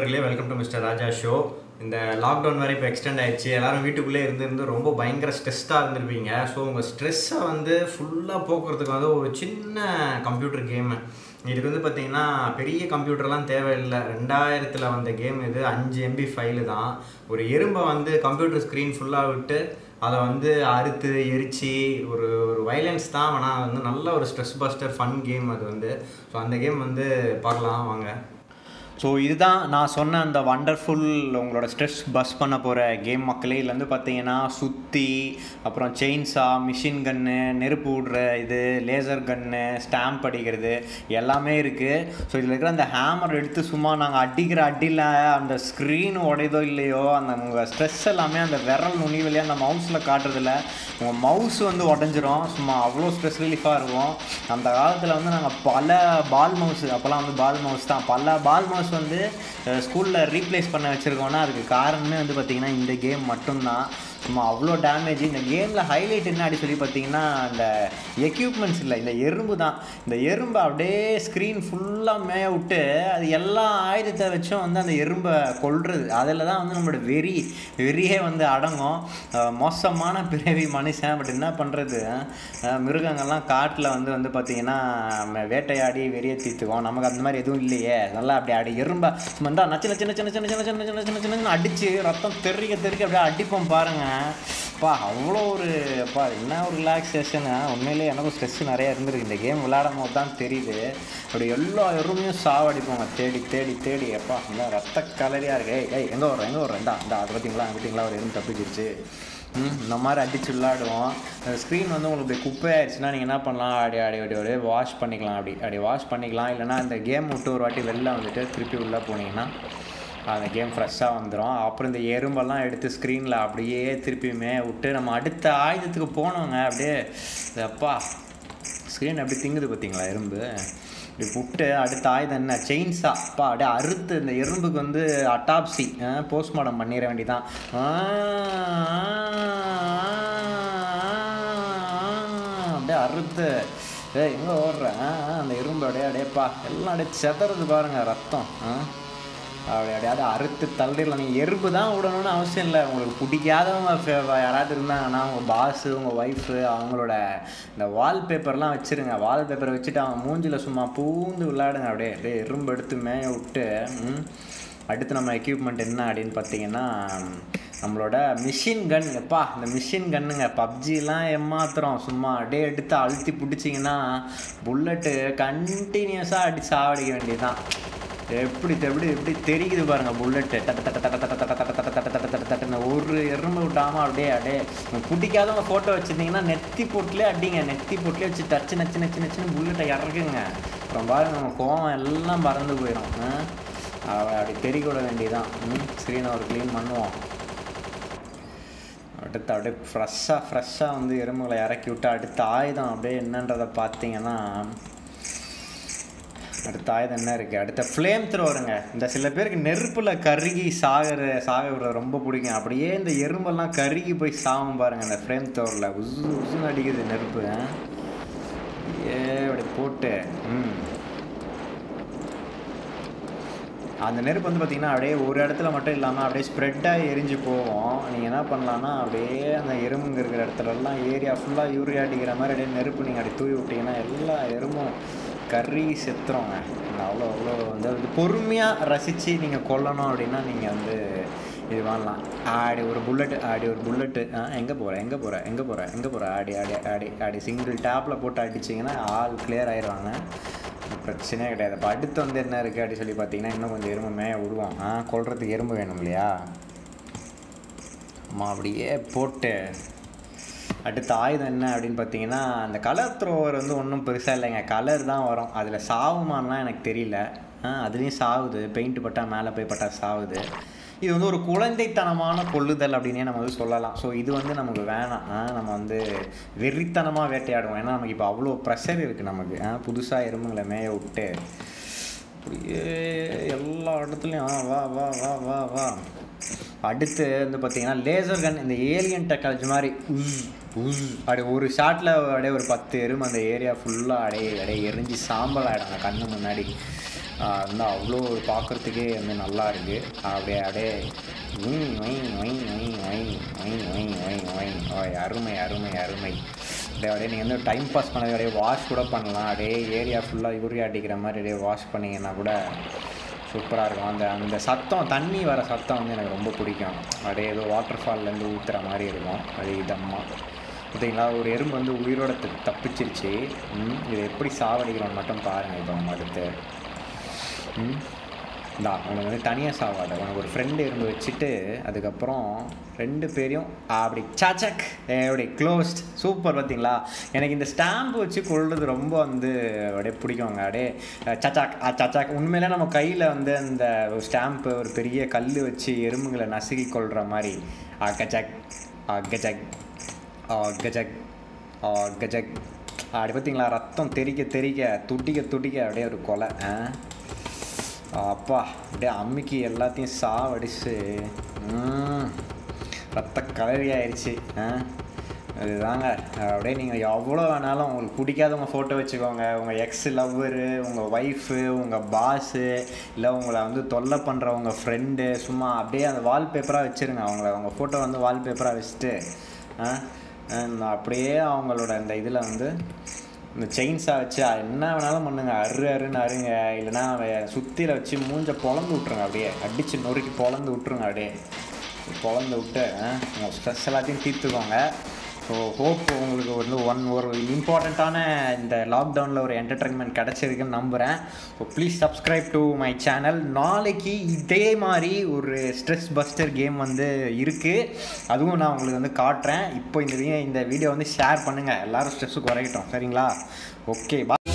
நண்பர்களே welcome to mister Raja show இந்த lockdown வரை இப்போ எக்ஸ்டெண்ட் ஆயிடுச்சு எல்லாரும் வீட்டுக்குள்ளே இருந்து இருந்து ரொம்ப பயங்கர ஸ்ட்ரெஸ்டாக இருந்திருப்பீங்க ஸோ உங்கள் ஸ்ட்ரெஸ்ஸை வந்து ஃபுல்லாக போக்குறதுக்கு வந்து ஒரு சின்ன கம்ப்யூட்டர் கேமு இதுக்கு வந்து பார்த்தீங்கன்னா பெரிய கம்ப்யூட்டர்லாம் தேவையில்லை ரெண்டாயிரத்தில் வந்த கேம் இது அஞ்சு எம்பி ஃபைலு தான் ஒரு எறும்பை வந்து கம்ப்யூட்டர் ஸ்க்ரீன் ஃபுல்லாக விட்டு அதை வந்து அறுத்து எரிச்சு ஒரு ஒரு வைலன்ஸ் தான் ஆனால் வந்து நல்ல ஒரு ஸ்ட்ரெஸ் பஸ்டர் ஃபன் கேம் அது வந்து ஸோ அந்த கேம் வந்து பார்க்கலாம் வாங்க ஸோ இதுதான் நான் சொன்ன அந்த வண்டர்ஃபுல் உங்களோட ஸ்ட்ரெஸ் பஸ் பண்ண போகிற கேம் மக்களே இதுல வந்து பார்த்தீங்கன்னா சுத்தி அப்புறம் செயின்ஸா மிஷின் கன்னு நெருப்பு விடுற இது லேசர் கன்னு ஸ்டாம்ப் அடிக்கிறது எல்லாமே இருக்குது ஸோ இதில் இருக்கிற அந்த ஹேமர் எடுத்து சும்மா நாங்கள் அடிக்கிற அடியில் அந்த ஸ்க்ரீன் உடையதோ இல்லையோ அந்த உங்கள் ஸ்ட்ரெஸ் எல்லாமே அந்த விரல் நுனி வழியாக அந்த மவுஸில் காட்டுறதில்ல உங்கள் மவுஸ் வந்து உடஞ்சிரும் சும்மா அவ்வளோ ஸ்ட்ரெஸ் ரிலீஃபாக இருக்கும் அந்த காலத்தில் வந்து நாங்கள் பல பால் மவுஸ் அப்போல்லாம் வந்து பால் மவுஸ் தான் பல பால் மவுஸ் வந்து ஸ்கூலில் ரீப்ளேஸ் பண்ண வச்சுருக்கோன்னா அதுக்கு காரணமே வந்து பார்த்திங்கன்னா இந்த கேம் மட்டும்தான் சும்மா அவ்வளோ டேமேஜ் இந்த கேமில் ஹைலைட் என்ன அப்படி சொல்லி பார்த்தீங்கன்னா இந்த எக்யூப்மெண்ட்ஸ் இல்லை இந்த எறும்பு தான் இந்த எறும்பை அப்படியே ஸ்க்ரீன் ஃபுல்லாக மேய விட்டு அது எல்லா ஆயுதத்தை வச்சும் வந்து அந்த எறும்பை கொல்றது அதில் தான் வந்து நம்மளோட வெறி வெறியே வந்து அடங்கும் அஹ் மோசமான பிறவி மனுஷன் பட் என்ன பண்ணுறது மிருகங்கள்லாம் காட்டில் வந்து வந்து பார்த்திங்கன்னா ம- வேட்டையாடி வெறியை தீர்த்துக்கும் நமக்கு அந்த மாதிரி எதுவும் இல்லையே நல்லா அப்படி அடி எறும்பை சும்மா இந்தா நச்சு நச்சு நச்சு நச்சு நச்சு நச்சு நச்சு நச்சு நச்சு நச்சுன்னு அடித்து ரத்தம் தெறிக்க தெறிக்க அப்படியே அடிப்போம் பாருங்க பா அவ்வளோ ஒரு பா என்ன ஒரு ரிலாக்ஸேஷனு உண்மையிலேயே எனக்கும் ஸ்ட்ரெஸ் நிறைய இருந்திருக்கு இந்த கேம் விளையாடும் போது தான் தெரியுது அப்படி எல்லா எருமையும் சாவடிப்போங்க தேடி தேடி தேடி எப்பா இந்த ரத்த கலரியாக இருக்கு ஏய் ஏய் எங்கே வர்றோம் எங்கே வர்றோம் இந்தா இந்த அதை பார்த்தீங்களா பார்த்தீங்களா ஒரு எறும்பு தப்பிச்சிருச்சு ம் இந்த மாதிரி அடிச்சு விளாடுவோம் ஸ்க்ரீன் வந்து உங்களுக்கு இப்படி குப்பையாயிருச்சுன்னா நீங்கள் என்ன பண்ணலாம் அப்படி அப்படி அப்படி அப்படியே வாஷ் பண்ணிக்கலாம் அப்படி அப்படி வாஷ் பண்ணிக்கலாம் இல்லைனா இந்த கேம் விட்டு ஒரு வாட்டி வெளில வந்துட்டு திருப்பி உள்ளே போனீங்கன்னா அந்த கேம் ஃப்ரெஷ்ஷாக வந்துடும் அப்புறம் இந்த எறும்பெல்லாம் எடுத்து ஸ்க்ரீனில் அப்படியே திருப்பியுமே விட்டு நம்ம அடுத்த ஆயுதத்துக்கு போனோங்க அப்படியே அப்பா ஸ்க்ரீன் அப்படி திங்குது பார்த்தீங்களா எறும்பு இப்படி புட்டு அடுத்த ஆயுதம் என்ன செயின்ஸா அப்பா அப்படியே அறுத்து இந்த எறும்புக்கு வந்து அட்டாப்சி போஸ்ட்மார்ட்டம் பண்ணிட வேண்டியதான் அப்படியே அறுத்து ஏய் எங்கே ஓடுறேன் அந்த எறும்பு அப்படியே அப்படியேப்பா எல்லாம் அப்படியே செதறது பாருங்க ரத்தம் ஆ அப்படி அப்படியாவது அறுத்து தள்ளிடலாம் நீங்கள் எறும்பு தான் விடணும்னு அவசியம் இல்லை உங்களுக்கு பிடிக்காதவங்க ஃபே- யாராவது இருந்தாங்கன்னா உங்கள் பாஸு உங்கள் ஒய்ஃபு அவங்களோட இந்த வால்பேப்பர்லாம் வச்சுருங்க வால்பேப்பரை வச்சுட்டு அவங்க மூஞ்சில் சும்மா பூந்து விளையாடுங்க அப்படியே அப்படியே எறும்பு எடுத்து மேய விட்டு ம், அடுத்து நம்ம எக்யூப்மெண்ட் என்ன அப்படின்னு பார்த்தீங்கன்னா நம்மளோட மிஷின் கன் எப்பா இந்த மிஷின் கன்னுங்க பப்ஜிலாம் ஏமாத்துறோம் சும்மா அப்படியே எடுத்து அழுத்தி பிடிச்சிங்கன்னா புல்லட்டு கண்டினியூஸாக அடிச்சு சாவடிக்க வேண்டியதுதான் எப்படி எப்படி எப்படி தெரியுது பாருங்க புல்லட்டு தட்ட தட்ட தட்ட தட்ட தட்ட தட்ட தட்ட தட்ட தட்ட தட்ட தட்டுன்னு ஒரு எறும்பு விட்டாம அப்படியே அப்படியே உங்களுக்கு பிடிக்காதவங்க ஃபோட்டோ வச்சுருந்தீங்கன்னா நெத்தி போட்டுலே அடிங்க நெத்தி போட்டுலே வச்சு டச்சு நச்சு நச்சு நச்சுன்னு புல்லட்டை இறக்குங்க அப்புறம் பாருங்க நம்ம கோவம் எல்லாம் பறந்து போயிடும் ஆ? அவ- அப்படி தெரிய விட வேண்டியதான் ம் ஸ்க்ரீனை ஒரு க்ளீன் பண்ணுவோம் அடுத்து அப்படியே ஃப்ரெஷ்ஷாக ஃப்ரெஷ்ஷாக வந்து எறும்புகளை இறக்கி விட்டு அடுத்த ஆயுதம் அப்படியே என்னன்றதை பார்த்தீங்கன்னா அடுத்த ஆயுதம் என்ன இருக்குது அடுத்த ஃப்ளேம் த்ரோருங்க இந்த சில பேருக்கு நெருப்பில் கருகி சாகிற சாக விடுறது ரொம்ப பிடிக்கும் அப்படியே இந்த எறும்பெல்லாம் கருகி போய் சாகும் பாருங்க இந்த ஃப்ளேம் த்ரோரில் உசு உசுன்னு அடிக்குது நெருப்பு ஆ. ஏ அப்படி போட்டு ம் அந்த நெருப்பு வந்து பார்த்தீங்கன்னா அப்படியே ஒரு இடத்துல மட்டும் இல்லாமல் அப்படியே ஸ்ப்ரெட்டாக எரிஞ்சு போகும் நீங்கள் என்ன பண்ணலான்னா அப்படியே அந்த எறும்புங்க இருக்கிற இடத்துலலாம் ஏரியா ஃபுல்லாக யூரியா அடிக்கிற மாதிரி அப்படியே நெருப்பு நீங்கள் அப்படி தூவி விட்டீங்கன்னா எல்லா எறும்பும் கறி செத்துறோங்க அவ்வளோ அவ்வளோ வந்து அது பொறுமையாக ரசித்து நீங்கள் கொல்லணும் அப்படின்னா நீங்கள் வந்து இது வாங்கலாம் ஆடி ஒரு புல்லட்டு ஆடி ஒரு புல்லட்டு ஆ எங்கே போகிற எங்கே போகிற எங்கே போகிற எங்கே போகிற ஆடி ஆடி ஆடி ஆடி சிங்கிள் டேப்பில் போட்டு அடிச்சிங்கன்னா ஆள் கிளியர் ஆயிடுவாங்க பிரச்சனையே கிடையாது இப்போ அடுத்து வந்து என்ன இருக்குது அப்படின்னு சொல்லி பார்த்தீங்கன்னா இன்னும் கொஞ்சம் எறும்பு மேய விடுவோம் ஆ கொல்றதுக்கு எறும்பு வேணும் இல்லையா ஆமாம் அப்படியே போட்டு அடுத்த ஆயுதம் என்ன அப்படின்னு பார்த்தீங்கன்னா அந்த கலர் த்ரோவர் வந்து ஒன்றும் பெருசாக இல்லைங்க கலர் தான் வரும் அதில் சாவுமான்லாம் எனக்கு தெரியல ஆ அதுலேயும் சாவுது பெயிண்ட் பட்டால் மேலே போய் பட்டா சாவுது இது வந்து ஒரு குழந்தைத்தனமான கொள்ளுதல் அப்படின்னே நம்ம வந்து சொல்லலாம் ஸோ இது வந்து நமக்கு வேணாம் ஆ, நம்ம வந்து வெறித்தனமாக வேட்டையாடுவோம் ஏன்னா நமக்கு இப்போ அவ்வளோ ப்ரெஷர் இருக்குது நமக்கு புதுசாக எறும்புங்களை மேய விட்டு அப்படியே எல்லா இடத்துலையும் ஆ, வா வா வா வா வா அடுத்து வந்து பார்த்தீங்கன்னா லேசர் கன் இந்த ஏலியன் டெக்னாலஜி மாதிரி உஸ் உஸ் அப்படியே ஒரு ஷாட்டில் அப்படியே ஒரு பத்து எறும்பு அந்த ஏரியா ஃபுல்லாக அப்படியே அப்படியே எரிஞ்சு சாம்பல் ஆகிடும் கண்ணு முன்னாடி வந்து அவ்வளோ பார்க்குறதுக்கே வந்து நல்லா இருக்குது அப்படியே அப்படியே ஒய் ஒய் ஒய் ஒய் ஒய் ஒய் ஒய் ஒய் ஒய் ஒய் அருமை அருமை அருமை அப்படியே அப்படியே நீங்கள் வந்து டைம் பாஸ் பண்ணது அப்படியே வாஷ் கூட பண்ணலாம் அப்படியே ஏரியா ஃபுல்லாக யூரியா அடிக்கிற மாதிரி அப்படியே வாஷ் பண்ணிங்கன்னா கூட சூப்பராக இருக்கும் அந்த அந்த சத்தம் தண்ணி வர சத்தம் வந்து எனக்கு ரொம்ப பிடிக்கும் அப்படியே ஏதோ வாட்டர் ஃபால்லேருந்து ஊற்றுற மாதிரி இருக்கும் அது இதமாக பார்த்தீங்களா ஒரு எறும்பு வந்து உயிரோட த- தப்பிச்சிருச்சு ம், இதை எப்படி சாவடிக்கிறோம் மட்டும் பாருங்கள் இப்போ நம்ம அடுத்து ம் இந்தா உனக்கு வந்து தனியாக சாவாத உனக்கு ஒரு ஃப்ரெண்டு எறும்பு வச்சுட்டு அதுக்கப்புறம் ரெண்டு பேரையும் அப்படி சாச்சக் அப்படி க்ளோஸ்ட் சூப்பர் பார்த்தீங்களா எனக்கு இந்த ஸ்டாம்ப் வச்சு கொள்வது ரொம்ப வந்து அப்படியே பிடிக்குங்க அப்படியே அஹ், சச்சாக் ஆ சச்சாக் உண்மையிலே நம்ம கையில் வந்து அந்த ஒரு ஸ்டாம்ப்பு ஒரு பெரிய கல் வச்சு எறும்புகளை நசுக்கி கொள்கிற மாதிரி ஆ கச்சக் ஆ கச்சக் ஆ கஜக் ஆ கஜக் அப்படி பார்த்தீங்களா ரத்தம் தெறிக்க தெறிக்க துடிக்க துடிக்க அப்படியே ஒரு கொலை ஆ அப்பா அப்படியே அம்மிக்கு எல்லாத்தையும் சாவடிச்சு ம், ரத்த கலரி ஆயிடுச்சு ஆ அதுதாங்க அப்படியே நீங்கள் எவ்வளோ வேணாலும் உங்களுக்கு பிடிக்காதவங்க ஃபோட்டோ வச்சுக்கோங்க உங்கள் எக்ஸ் லவ்வரு உங்கள் ஒய்ஃபு உங்கள் பாஸு இல்லை உங்களை வந்து தொல்லை பண்ணுற உங்கள் ஃப்ரெண்டு சும்மா அப்படியே அந்த வால்பேப்பராக வச்சுருங்க அவங்கள உங்கள் ஃபோட்டோ வந்து வால்பேப்பராக வச்சுட்டு ஆ ஆ, அப்படியே அவங்களோட அந்த இதில் வந்து இந்த செயின்ஸா வச்சு என்ன வேணாலும் பண்ணுங்க அரு அருன்னு அருங்க இல்லைன்னா சுத்தியில வச்சு மூஞ்ச பொழந்து விட்ருங்க அப்படியே அடிச்சு நொறுக்கி பொழந்து விட்ருங்க அப்படியே பொழந்து விட்டு உங்கள் ஸ்ட்ரெஸ் எல்லாத்தையும் தீர்த்துக்கோங்க ஸோ ஹோப் உங்களுக்கு வந்து ஒன் ஒரு இம்பார்ட்டண்ட்டான இந்த லாக்டவுனில் ஒரு என்டர்டைன்மெண்ட் கிடச்சிருக்குன்னு நம்புகிறேன் so please subscribe to my channel நாளைக்கு இதே மாதிரி ஒரு ஸ்ட்ரெஸ் பஸ்டர் கேம் வந்து இருக்குது அதுவும் நான் உங்களுக்கு வந்து காட்டுறேன் இப்போ இந்த வி- இந்த வீடியோ வந்து ஷேர் பண்ணுங்கள் எல்லாரும் ஸ்ட்ரெஸ்ஸு குறையட்டும் சரிங்களா ஓகே பா